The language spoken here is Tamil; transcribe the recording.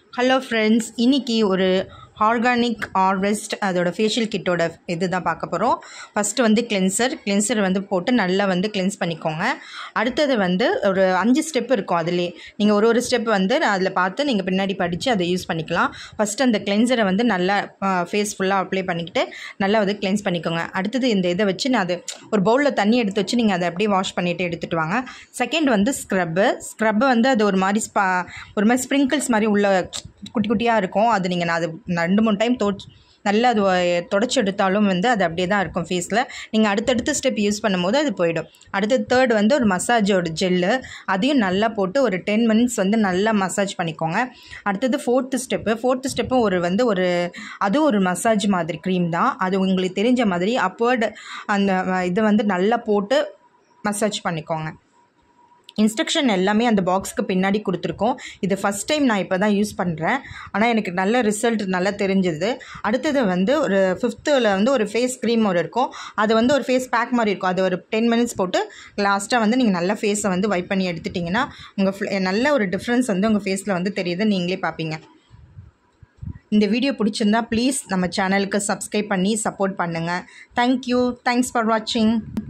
ஹலோ ஃப்ரெண்ட்ஸ் இன்னைக்கு ஒரு ஆர்கானிக் ஆர்வெஸ்ட் அதோட ஃபேஷியல் கிட்டோட இது தான் பார்க்க போகிறோம் ஃபஸ்ட்டு வந்து கிளென்சர் கிளென்சர் வந்து போட்டு நல்லா வந்து கிளென்ஸ் பண்ணிக்கோங்க அடுத்தது வந்து ஒரு அஞ்சு ஸ்டெப் இருக்கும் அதிலே நீங்கள் ஒரு ஒரு ஸ்டெப் வந்து அதில் பார்த்து நீங்கள் பின்னாடி படித்து அதை யூஸ் பண்ணிக்கலாம் ஃபஸ்ட்டு அந்த கிளென்சரை வந்து நல்லா ஃபேஸ் ஃபுல்லாக அப்ளை பண்ணிக்கிட்டு நல்லா வந்து கிளென்ஸ் பண்ணிக்கோங்க அடுத்தது இந்த இதை வச்சு நான் அது ஒரு பவுலில் தண்ணி எடுத்து வச்சு நீங்கள் அதை அப்படியே வாஷ் பண்ணிவிட்டு எடுத்துகிட்டு வாங்க செகண்ட் வந்து ஸ்க்ரப்பு ஸ்க்ரப்பு வந்து அது ஒரு மாதிரி ஸ்பா ஒரு மாதிரி ஸ்ப்ரிங்கிள்ஸ் மாதிரி உள்ள குட்டி குட்டியாக இருக்கும் அது நீங்கள் நான் அது ரெண்டு மூணு டைம் தோச் நல்லா அது தொடச்சி எடுத்தாலும் வந்து அது அப்படியே தான் இருக்கும் ஃபேஸில் நீங்கள் அடுத்தடுத்த ஸ்டெப் யூஸ் பண்ணும்போது அது போயிடும் அடுத்து தேர்ட் வந்து ஒரு மசாஜோட ஜெல்லு அதையும் நல்லா போட்டு ஒரு டென் மினிட்ஸ் வந்து நல்லா மசாஜ் பண்ணிக்கோங்க அடுத்தது ஃபோர்த்து ஸ்டெப்பு ஃபோர்த்து ஸ்டெப்பும் ஒரு வந்து ஒரு அதுவும் ஒரு மசாஜ் மாதிரி க்ரீம் தான் அது உங்களுக்கு தெரிஞ்ச மாதிரி அப்போர்டு அந்த இதை வந்து நல்லா போட்டு மசாஜ் பண்ணிக்கோங்க இன்ஸ்ட்ரக்ஷன் எல்லாமே அந்த பாக்ஸ்க்கு பின்னாடி கொடுத்துருக்கோம் இது ஃபஸ்ட் டைம் நான் இப்போ தான் யூஸ் பண்ணுறேன் ஆனால் எனக்கு நல்ல ரிசல்ட் நல்லா தெரிஞ்சது அடுத்தது வந்து ஒரு ஃபிஃப்த்தில் வந்து ஒரு ஃபேஸ் க்ரீம் ஒரு இருக்கும் அது வந்து ஒரு ஃபேஸ் பேக் மாதிரி இருக்கும் அது ஒரு டென் மினிட்ஸ் போட்டு லாஸ்ட்டாக வந்து நீங்கள் நல்ல ஃபேஸை வந்து வைப் பண்ணி எடுத்துட்டிங்கன்னா உங்கள் நல்ல ஒரு டிஃப்ரென்ஸ் வந்து உங்கள் ஃபேஸில் வந்து தெரியுது நீங்களே பார்ப்பீங்க இந்த வீடியோ பிடிச்சிருந்தா ப்ளீஸ் நம்ம சேனலுக்கு சப்ஸ்கிரைப் பண்ணி சப்போர்ட் பண்ணுங்கள் தேங்க்யூ தேங்க்ஸ் ஃபார் வாட்சிங்